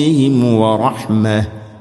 عليهم ورحمة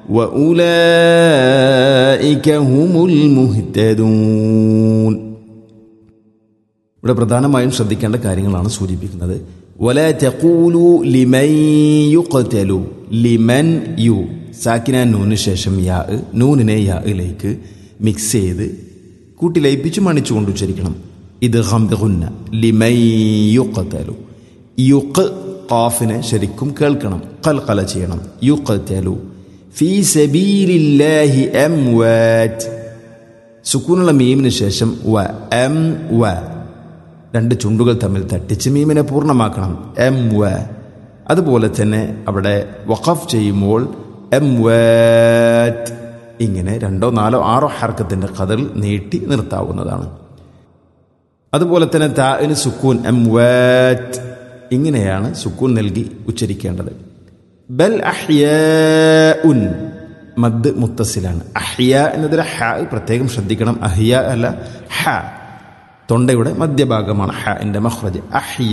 وأولئك هم المهتدون ഇവിടെ പ്രധാനമായും ശ്രദ്ധിക്കേണ്ട കാര്യങ്ങളാണ് സൂചിപ്പിക്കുന്നത് വല തെക്കൂലു ലിമൻ യുഖ്തലു ലിമൻ യു സാക്കിന നൂന് ശേഷം യാ നൂനിനെ യായിലേക്ക് മിക്സ് ചെയ്ത് കൂട്ടി ലയിപ്പിച്ച് മണിച്ചുകൊണ്ട് ഉച്ചരിക്കണം ഇത് ഹംബുന്ന ലിമൻ യുഖ്തലു യുഖ് ഖാഫിനെ ശരിക്കും കേൾക്കണം കൽക്കല ചെയ്യണം യുഖ്തലു ഫീ സബീലില്ലാഹി അംവാറ്റ് സുക്കൂനുള്ള മീമിന് ശേഷം വ എം വ രണ്ട് ചുണ്ടുകൾ തമ്മിൽ തട്ടിച്ച് മീമിനെ പൂർണ്ണമാക്കണം എം വ അതുപോലെ തന്നെ അവിടെ വഖഫ് ചെയ്യുമ്പോൾ എം വാറ്റ് ഇങ്ങനെ രണ്ടോ നാലോ ആറോ ഹർക്കത്തിൻ്റെ കതിൽ നീട്ടി നിർത്താവുന്നതാണ് അതുപോലെ തന്നെ താന് സുക്കൂൻ എം വാറ്റ് ഇങ്ങനെയാണ് സുക്കൂൻ നൽകി ഉച്ചരിക്കേണ്ടത് ബൽ അഹ്യ ഉൻ മദ് മുത്തസിലാണ് അഹ്യ എന്നതിലെ ഹ പ്രത്യേകം ശ്രദ്ധിക്കണം അഹ്യ അല്ല ഹ തൊണ്ടയുടെ മധ്യഭാഗമാണ് ഹ എൻ്റെ മഹ്റജ് അഹ്യ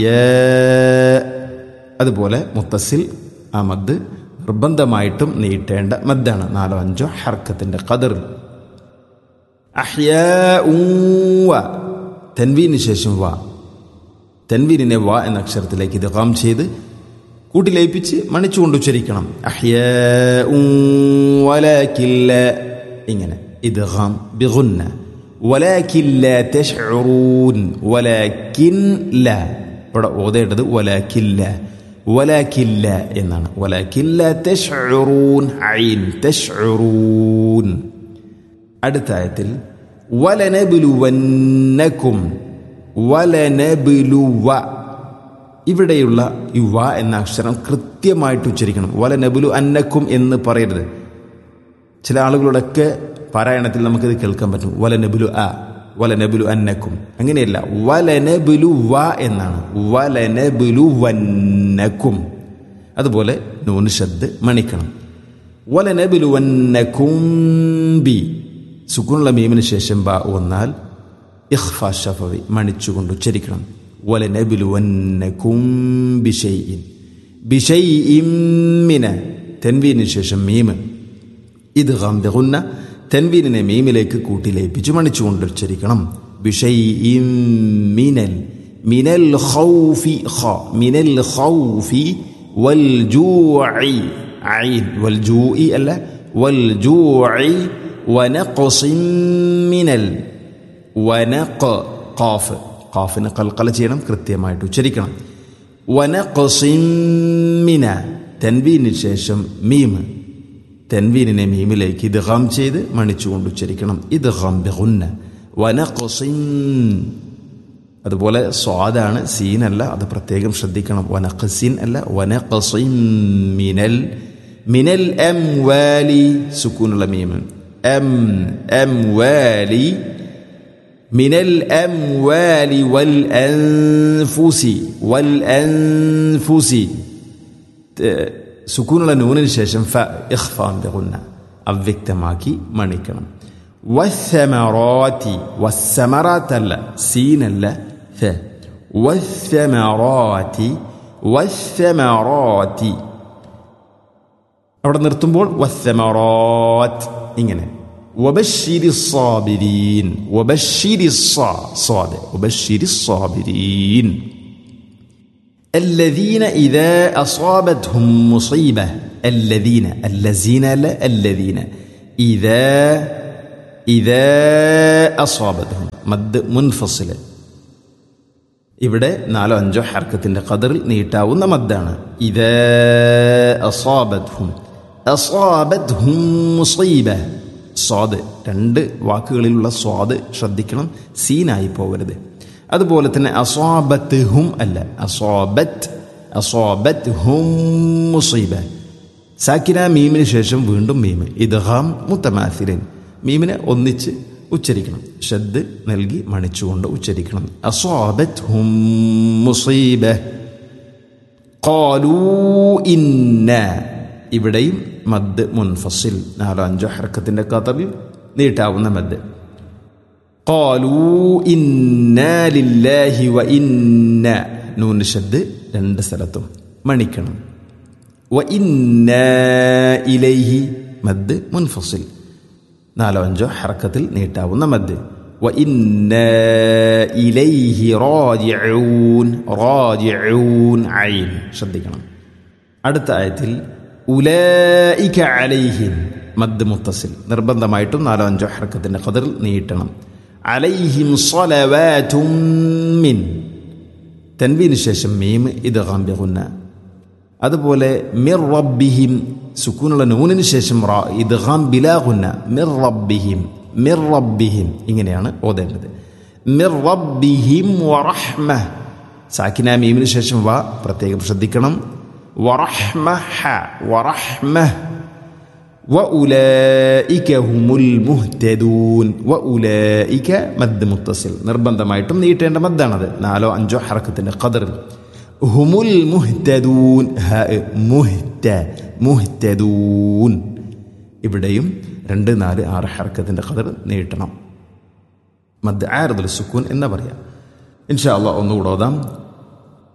അതുപോലെ മുത്തസിൽ ആ മദ് നിർബന്ധമായിട്ടും നീട്ടേണ്ട മദ്ദാണ് നാലോ അഞ്ചോ ഹർക്കത്തിൻ്റെ കതിറിൽ അഹ്യ തെൻവീന് ശേഷം വ തെൻവീനിനെ വ എന്ന അക്ഷരത്തിലേക്ക് ഇത് കാം ചെയ്ത് കൂട്ടി ലയിപ്പിച്ച് മണിച്ചുകൊണ്ട് ഉച്ചരിക്കണം അഹ്യ വലാക്കില്ല ഇങ്ങനെ ഇത് ഹാം ബിഗുന്ന ولكن لا تشعرون ولكن لا ഇവിടെ ഓതേണ്ടത് ولكن لا ولكن لا എന്നാണ് ولكن لا تشعرون عين تشعرون അടുത്ത ആയത്തിൽ വലനബുലുവന്നക്കും വലനബുലുവ ഇവിടെയുള്ള ഈ വ എന്ന അക്ഷരം കൃത്യമായിട്ട് ഉച്ചരിക്കണം വലനബുലു അന്നക്കും എന്ന് പറയരുത് ചില ആളുകളുടെയൊക്കെ പാരായണത്തിൽ നമുക്കിത് കേൾക്കാൻ പറ്റും വലനബുലു അ വലനബുലു അന്നക്കും അങ്ങനെയല്ല വലനബുലു വ എന്നാണ് വലനബുലു വന്നക്കും അതുപോലെ നൂന് ശബ്ദ് മണിക്കണം വലനബുലു വന്നക്കും ബി സുക്കുനുള്ള മീമിന് ശേഷം ബ വന്നാൽ ഇഖ്ഫ ഷഫവി മണിച്ചുകൊണ്ട് ഉച്ചരിക്കണം വലനബുലു വന്നക്കും ബിഷൈഇൻ ബിഷൈഇൻ മിന തെൻവീന് ശേഷം മീമ് ഇത് ഗംബിഗുന്ന തെൻവീനിനെ മീമിലേക്ക് കൂട്ടി ലയിപ്പിച്ച് മണിച്ചുകൊണ്ട് ഉച്ചരിക്കണം ബിഷൈഇൻ മിനൽ മിനൽ ഖൗഫി ഖ മിനൽ ഖൗഫി വൽ ജൂഇ ഐൻ വൽ ജൂഇ അല്ല വൽ ജൂഇ വനഖസിൻ മിനൽ വനഖ ഖാഫ് ഖാഫിനെ കൽക്കല ചെയ്യണം കൃത്യമായിട്ട് ഉച്ചരിക്കണം വനഖസിൻ മിന തെൻവീന് ശേഷം മീമ് തെൻവീനിനെ മീമിലേക്ക് ഇത് ഹം ചെയ്ത് മണിച്ചുകൊണ്ട് ഉച്ചരിക്കണം ഇത് ഹം ബിഹുന്ന വനഖസിൻ അതുപോലെ സ്വാദാണ് സീനല്ല അത് പ്രത്യേകം ശ്രദ്ധിക്കണം വനഖസിൻ അല്ല വനഖസിൻ മിനൽ മിനൽ എം വാലി സുക്കൂനുള്ള മീമ് എം എം വാലി മിനൽ എം വാലി വൽ അൻഫുസി വൽ അൻഫുസി സുക്കൂനുള്ള നൂനിന് ശേഷം ഫ ഇഖ്ഫാൻ ബിഗുന്ന അവ്യക്തമാക്കി മണിക്കണം വസ്സമറാത്തി വസ്സമറാത്തല്ല സീനല്ല ഫ വസ്സമറാത്തി വസ്സമറാത്തി അവിടെ നിർത്തുമ്പോൾ വസ്സമറാത്ത് ഇങ്ങനെ وبشر الصابرين وبشر الصاد وبشر الصابرين الذين إذا أصابتهم مصيبة الذين الذين لا الذين إذا إذا أصابتهم مد منفصل ഇവിടെ നാലോ അഞ്ചോ ഹർക്കത്തിന്റെ കതറിൽ നീട്ടാവുന്ന മദ്ദാണ് ഇത് അസാബദ്ഹും അസാബദ്ഹും മുസീബ സ്വാദ് രണ്ട് വാക്കുകളിലുള്ള സ്വാദ് ശ്രദ്ധിക്കണം സീനായി പോകരുത് അതുപോലെ തന്നെ അസ്വാബത്ത് ഹും അല്ല അസ്വാബത്ത് അസ്വാബത്ത് ഹും മുസീബ സാക്കിന മീമിന് ശേഷം വീണ്ടും മീമ് ഇദ്ഹാം മുത്തമാസിരൻ മീമിനെ ഒന്നിച്ച് ഉച്ചരിക്കണം ഷദ് നൽകി മണിച്ചുകൊണ്ട് ഉച്ചരിക്കണം അസ്വാബത്ത് ഹും മുസീബ ഖാലൂ ഇന്ന ഇവിടെയും മദ് മുൻഫസിൽ നാലോ അഞ്ചോ ഹർക്കത്തിന്റെ കതറിൽ നീട്ടാവുന്ന മദ് قالوا إنا لله وإنا നൂന് ഷദ് രണ്ട് സ്ഥലത്തും മണിക്കണം വ ഇന്ന ഇലൈഹി മദ് മുൻഫസിൽ നാലോ അഞ്ചോ ഹറക്കത്തിൽ നീട്ടാവുന്ന മദ് വ ഇന്ന ഇലൈഹി റാജിഊൻ റാജിഊൻ ഐൻ ശ്രദ്ധിക്കണം അടുത്ത ആയത്തിൽ ഉലൈക അലൈഹിം മദ് മുത്തസിൽ നിർബന്ധമായിട്ടും നാലോ അഞ്ചോ ഹർക്കത്തിന്റെ കതിർ നീട്ടണം അലൈഹിം സ്വലവാറ്റും മിൻ തൻവീന് ശേഷം മീം ഇത് ഗാംബിഹുന്ന അതുപോലെ മിർ റബ്ബിഹിം സുക്കൂനുള്ള നൂനിന് ശേഷം റാ ഇത് ഗാം ബിലാഹുന്ന മിർ റബ്ബിഹിം മിർ റബ്ബിഹിം ഇങ്ങനെയാണ് ഓതേണ്ടത് മിർ റബ്ബിഹിം വറഹ്മ സാക്കിന മീമിന് ശേഷം വ പ്രത്യേകം ശ്രദ്ധിക്കണം വറഹ്മ ഹ വറഹ്മ വഉലൈക ഹുമുൽ മുഹ്തദൂൻ വഉലൈക മദ് മുത്തസിൽ നിർബന്ധമായിട്ടും നീട്ടേണ്ട മദ്ദാണത് നാലോ അഞ്ചോ ഹറക്കത്തിന്റെ ഖദറിൽ ഹുമുൽ മുഹ്തദൂൻ ഹ മുഹ്ത മുഹ്തദൂൻ ഇവിടെയും രണ്ട് നാല് ആറ് ഹറക്കത്തിന്റെ ഖദർ നീട്ടണം മദ് ആരദുൽ സുക്കൂൻ എന്ന് പറയാം ഇൻഷാ അള്ളാഹ് ഒന്നുകൂടെ ഓതാം